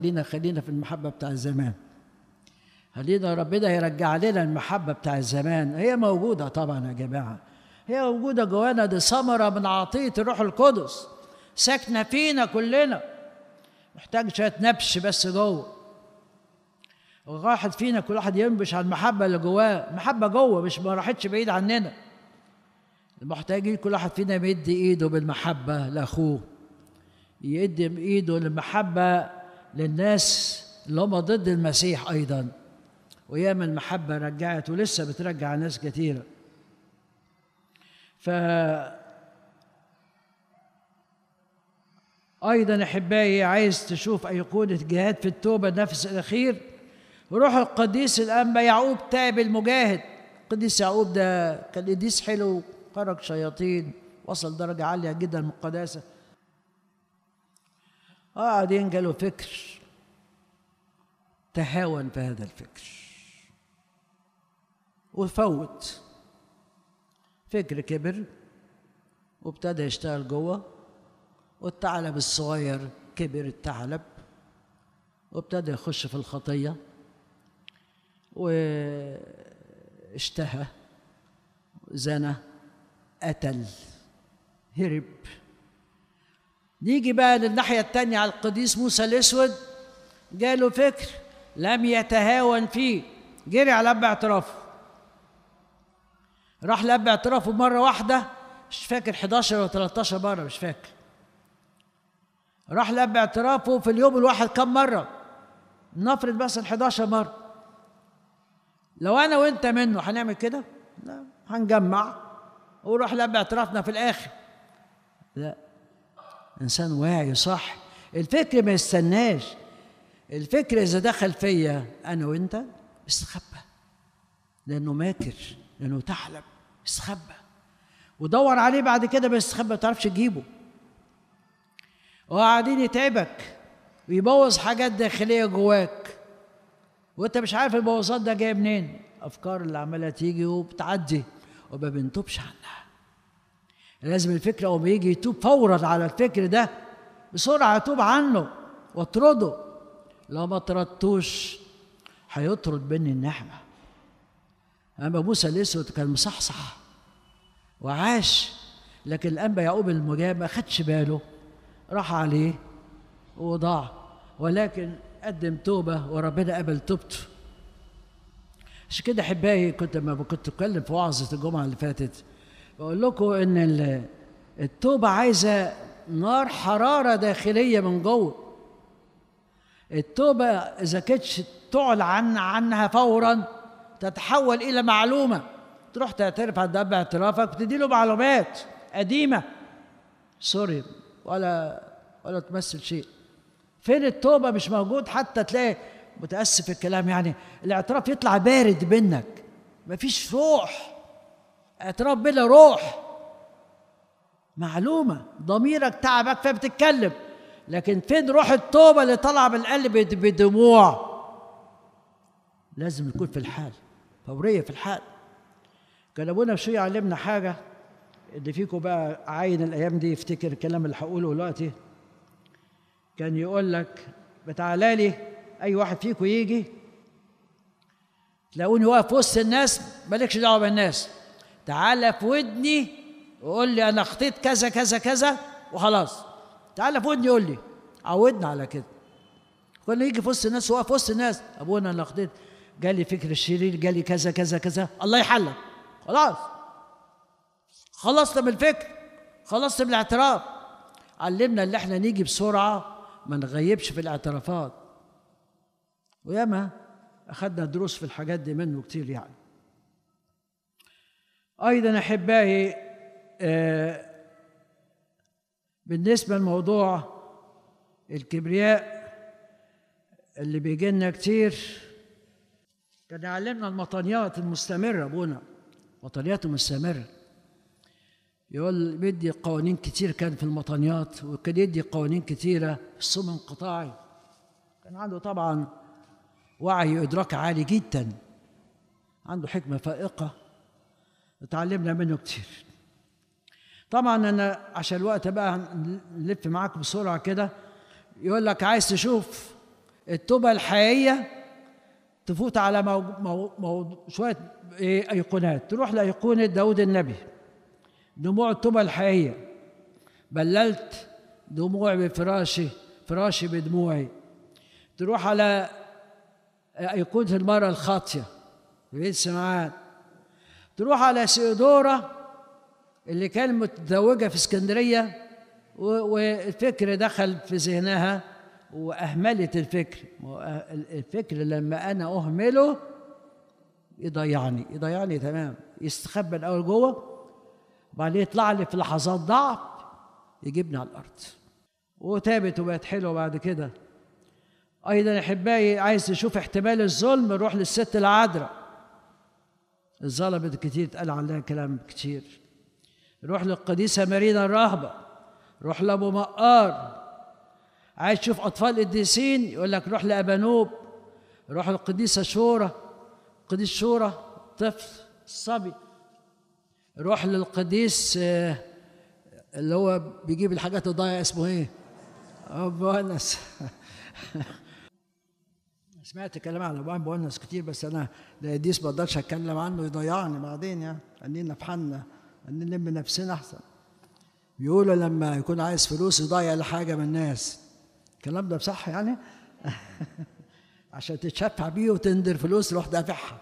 خلينا خلينا في المحبة بتاع زمان خلينا ربنا يرجع لنا المحبة بتاع زمان هي موجودة طبعا يا جماعة هي موجودة جوانا دي ثمرة من عطية الروح القدس ساكنة فينا كلنا محتاج شوية نبش بس جوه واحد فينا كل واحد ينبش على المحبة اللي جواه المحبة جوه مش ما راحتش بعيد عننا محتاجين كل واحد فينا يمد ايده بالمحبة لأخوه يقدم ايده للمحبة للناس اللي هم ضد المسيح أيضا وياما المحبة رجعت ولسه بترجع ناس كثيرة ف أيضا أحبائي عايز تشوف أيقونة جهاد في التوبة النفس الأخير روح القديس الأنبا يعقوب تاب المجاهد القديس يعقوب ده كان قديس حلو خرج شياطين وصل درجة عالية جدا من القداسة قاعدين جاله فكر تهاون في هذا الفكر وفوت فكر كبر وابتدى يشتغل جوه والثعلب الصغير كبر الثعلب وابتدى يخش في الخطية واشتهى زنى قتل هرب نيجي بقى للناحية التانية على القديس موسى الأسود جاله فكر لم يتهاون فيه جري على أب اعترافه راح لأب اعترافه مرة واحدة مش فاكر 11 ولا 13 مرة مش فاكر راح لأب اعترافه في اليوم الواحد كم مرة نفرض مثلا 11 مرة لو أنا وأنت منه هنعمل كده؟ لا هنجمع ونروح لأب اعترافنا في الآخر لا إنسان واعي صح الفكر ما يستناش الفكر إذا دخل فيا أنا وأنت استخبى لأنه ماكر لأنه تحلب استخبى ودور عليه بعد كده بس استخبى ما تعرفش تجيبه وقاعدين يتعبك ويبوظ حاجات داخلية جواك وانت مش عارف البوظات ده جايه منين افكار اللي عماله تيجي وبتعدي وما بنتوبش عنها لازم الفكر اول ما يجي يتوب فورا على الفكر ده بسرعه يتوب عنه واطرده لو ما طردتوش هيطرد مني النعمه اما موسى الاسود كان مصحصح وعاش لكن الانبا يعقوب المجاب ما خدش باله راح عليه وضاع ولكن قدم توبة وربنا قبل توبته عشان كده احبائي كنت لما كنت اتكلم في وعظة الجمعة اللي فاتت بقول لكم ان التوبة عايزة نار حرارة داخلية من جوه التوبة إذا كانتش تعلن عن عنها فورا تتحول إلى معلومة تروح تعترف عند أب اعترافك وتدي له معلومات قديمة سوري ولا ولا تمثل شيء فين التوبه مش موجود حتى تلاقي متاسف الكلام يعني الاعتراف يطلع بارد منك مفيش روح اعتراف بلا روح معلومه ضميرك تعبك فبتتكلم لكن فين روح التوبه اللي طالعه من القلب بدموع لازم يكون في الحال فوريه في الحال كان ابونا بشويه علمنا حاجه اللي فيكم بقى عاين الايام دي يفتكر الكلام اللي هقوله دلوقتي كان يقول لك بتعالى لي اي واحد فيكم يجي تلاقوني واقف وسط الناس مالكش دعوه بالناس تعالى في ودني وقول لي انا خطيت كذا كذا كذا وخلاص تعالى في ودني قول لي عودنا على كده كنا يجي في وسط الناس واقف وسط الناس ابونا انا خطيت جالي فكر الشرير جالي كذا كذا كذا الله يحلك خلاص خلصت من الفكر خلصت من الاعتراف علمنا اللي احنا نيجي بسرعه ما نغيبش في الاعترافات وياما اخذنا دروس في الحاجات دي منه كتير يعني ايضا احبائي آه بالنسبه لموضوع الكبرياء اللي بيجي لنا كتير كان يعلمنا المطانيات المستمره ابونا مطانيات مستمره يقول بيدي قوانين كتير كان في المطانيات وكان يدي قوانين كتيرة في الصوم الانقطاعي كان عنده طبعا وعي إدراك عالي جدا عنده حكمة فائقة اتعلمنا منه كتير طبعا أنا عشان الوقت بقى نلف معاكم بسرعة كده يقول لك عايز تشوف التوبة الحقيقية تفوت على مو... مو... مو... شوية إيه أيقونات تروح لأيقونة داود النبي دموع التوبة الحقيقية بللت دموعي بفراشي فراشي بدموعي تروح على أيقونة المرأة الخاطية في بيت سمعان تروح على سيدورة اللي كانت متزوجة في اسكندرية والفكر دخل في ذهنها وأهملت الفكر الفكر لما أنا أهمله يضيعني يضيعني تمام يستخبى الأول جوه وبعدين يطلع لي في لحظات ضعف يجيبني على الأرض وتابت وبقت حلوة بعد كده أيضا أحبائي عايز تشوف احتمال الظلم روح للست العذراء اتظلمت كتير اتقال عليها كلام كتير روح للقديسة مارينا الراهبة روح لأبو مقار عايز تشوف أطفال قديسين يقول لك روح لأبانوب روح للقديسة شورى قديس شورى طفل الصبي روح للقديس اللي هو بيجيب الحاجات الضايعة اسمه ايه؟ أبو أنس سمعت كلام عن ابو بونس كتير بس انا القديس ما اقدرش اتكلم عنه يضيعني بعدين يعني خلينا في حالنا نلم نفسنا احسن بيقولوا لما يكون عايز فلوس يضيع لحاجه من الناس الكلام ده بصح يعني عشان تتشفع بيه وتندر فلوس روح دافعها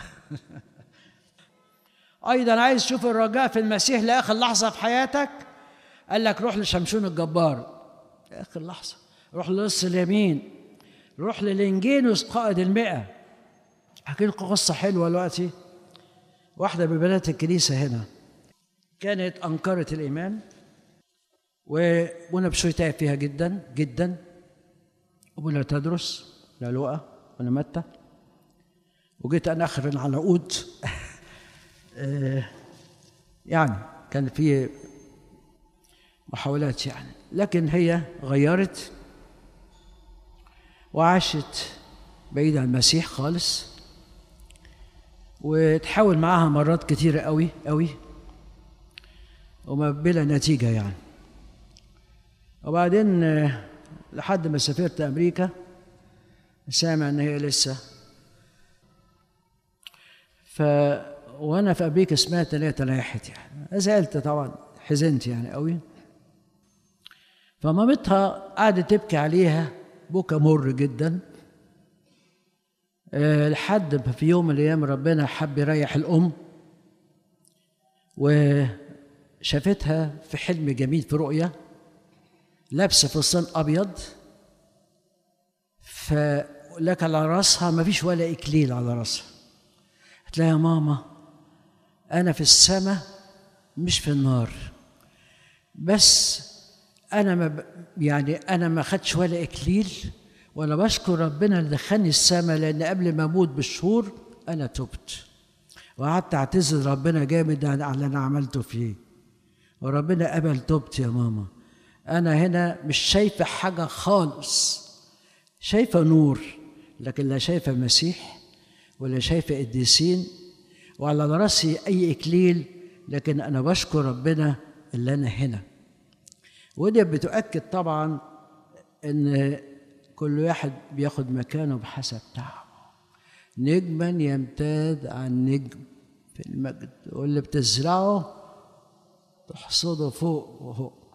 ايضا عايز تشوف الرجاء في المسيح لاخر لحظه في حياتك قال لك روح لشمشون الجبار اخر لحظه روح للص اليمين روح للإنجينوس قائد المئة أحكي لكم قصة حلوة دلوقتي واحدة من بنات الكنيسة هنا كانت أنكرت الإيمان وأنا بشوي تعب فيها جدا جدا وأنا تدرس لا لؤى ولا متى وجيت أنا آخر العنقود يعني كان في محاولات يعني لكن هي غيرت وعاشت بعيد عن المسيح خالص وتحاول معاها مرات كتيرة قوي قوي وما بلا نتيجة يعني وبعدين لحد ما سافرت أمريكا سامع إن هي لسه ف وأنا في أمريكا سمعت إن هي تناحت يعني زعلت طبعا حزنت يعني قوي فمامتها قعدت تبكي عليها بكى مر جدا أه لحد ما في يوم من الايام ربنا حب يريح الام وشافتها في حلم جميل في رؤيه لابسه فستان ابيض فلك على راسها ما فيش ولا اكليل على راسها قالت لها يا ماما انا في السماء مش في النار بس انا ما ب... يعني انا ما خدش ولا اكليل وانا بشكر ربنا اللي دخلني السماء لان قبل ما اموت بالشهور انا تبت وقعدت اعتذر ربنا جامد على اللي انا عملته فيه وربنا قبل توبتي يا ماما انا هنا مش شايفه حاجه خالص شايفه نور لكن لا شايفه مسيح ولا شايفه قديسين وعلى راسي اي اكليل لكن انا بشكر ربنا اللي انا هنا ودي بتؤكد طبعا ان كل واحد بياخد مكانه بحسب تعبه نجما يمتاز عن نجم في المجد واللي بتزرعه تحصده فوق وفوق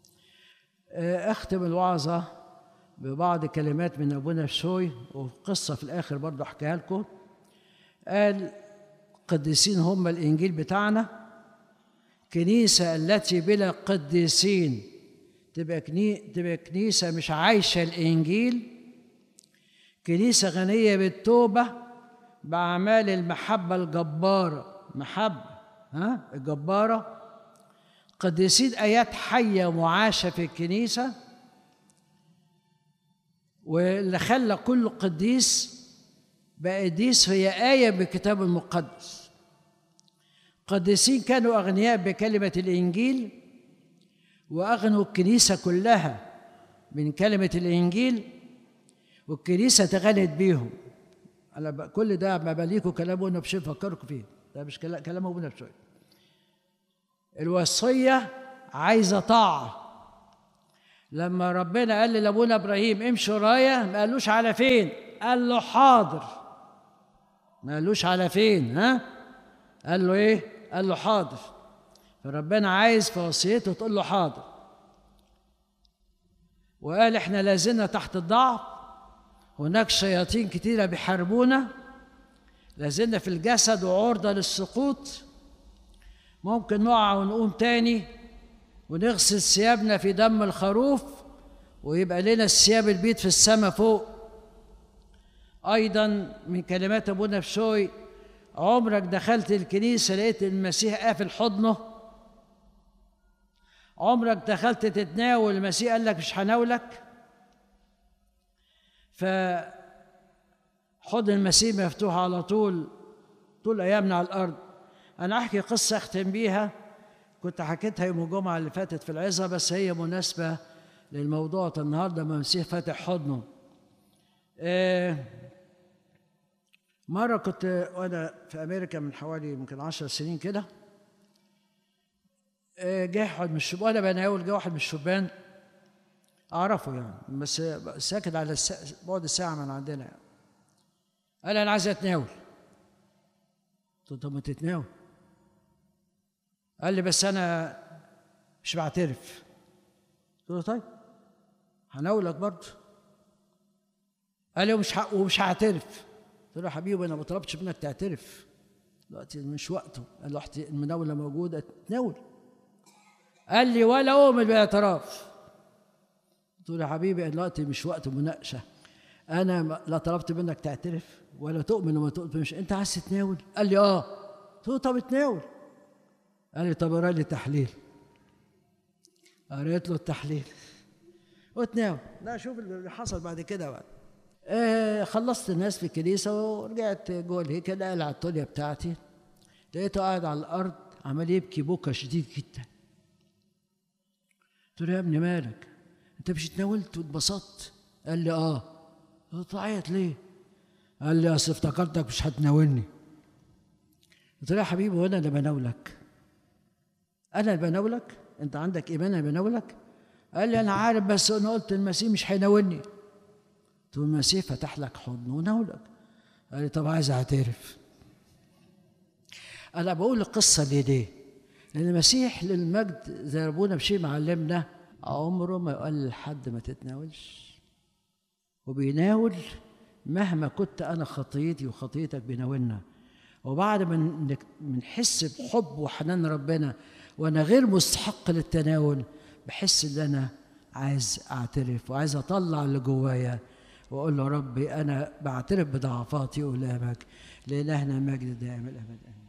اختم الوعظة ببعض كلمات من أبونا شوي وقصة في الآخر برضه أحكيها لكم قال قديسين هم الإنجيل بتاعنا كنيسة التي بلا قديسين تبقى كني... تبقى كنيسة مش عايشة الإنجيل كنيسة غنية بالتوبة بأعمال المحبة الجبارة محبة ها الجبارة قديسين آيات حية معاشة في الكنيسة واللي خلى كل قديس بقى قديس هي آية بالكتاب المقدس قديسين كانوا أغنياء بكلمة الإنجيل وأغنوا الكنيسة كلها من كلمة الإنجيل والكنيسة تغنت بيهم أنا كل ده ما بليكوا كلام أبونا بشوي فكركم فيه ده مش كلام أبونا بشوي الوصية عايزة طاعة لما ربنا قال لابونا ابراهيم امشي ورايا ما قالوش على فين قال له حاضر ما قالوش على فين ها قال له ايه قال له حاضر فربنا عايز في وصيته تقول له حاضر وقال احنا لازلنا تحت الضعف هناك شياطين كتيره بيحاربونا لازلنا في الجسد وعرضه للسقوط ممكن نقع ونقوم تاني ونغسل ثيابنا في دم الخروف ويبقى لنا الثياب البيض في السماء فوق ايضا من كلمات ابونا بشوي عمرك دخلت الكنيسه لقيت المسيح قافل حضنه عمرك دخلت تتناول المسيح قال لك مش هناولك ف حضن المسيح مفتوح على طول طول ايامنا على الارض انا احكي قصه اختم بيها كنت حكيتها يوم الجمعه اللي فاتت في العظه بس هي مناسبه للموضوع النهارده ما المسيح فاتح حضنه آه مره كنت وانا في امريكا من حوالي يمكن عشر سنين كده آه جه واحد من الشبان وانا بناول جه واحد من الشبان اعرفه يعني بس ساكن على السا... بعد ساعه من عندنا يعني قال انا عايز اتناول قلت له طب ما تتناول قال لي بس انا مش بعترف قلت له طيب هناولك برضه قال لي ومش ه... ومش هعترف قلت له يا حبيبي انا ما طلبتش منك تعترف دلوقتي مش وقته قال له المناوله موجوده تناول قال لي ولا اؤمن باعتراف قلت له يا حبيبي دلوقتي مش وقت مناقشه انا لا طلبت منك تعترف ولا تؤمن وما تؤمنش انت عايز تتناول قال لي اه قلت له طب اتناول قال لي طب اقرا لي التحليل قريت له التحليل واتناول لا شوف اللي حصل بعد كده بقى آه خلصت الناس في الكنيسة ورجعت جوه الهيكل قال على التولية بتاعتي لقيته قاعد على الأرض عمال يبكي بكى شديد جدا قلت له يا ابني مالك أنت مش اتناولت واتبسطت قال لي آه قلت له عيط ليه قال لي أصل افتكرتك مش هتناولني قلت له يا حبيبي وأنا اللي بناولك أنا اللي بناولك أنت عندك إيمان أنا بناولك قال لي أنا عارف بس أنا قلت المسيح مش هيناولني قلت له المسيح فتح لك حضن وناولك قال لي طب عايز اعترف انا بقول القصه دي ليه لان المسيح للمجد زي ربنا بشيء معلمنا عمره ما قال لحد ما تتناولش وبيناول مهما كنت انا خطيتي وخطيتك بيناولنا وبعد ما بنحس بحب وحنان ربنا وانا غير مستحق للتناول بحس ان انا عايز اعترف وعايز اطلع اللي جوايا واقول له ربي انا بعترف بضعفاتي قدامك لالهنا مجد دائم الابد امين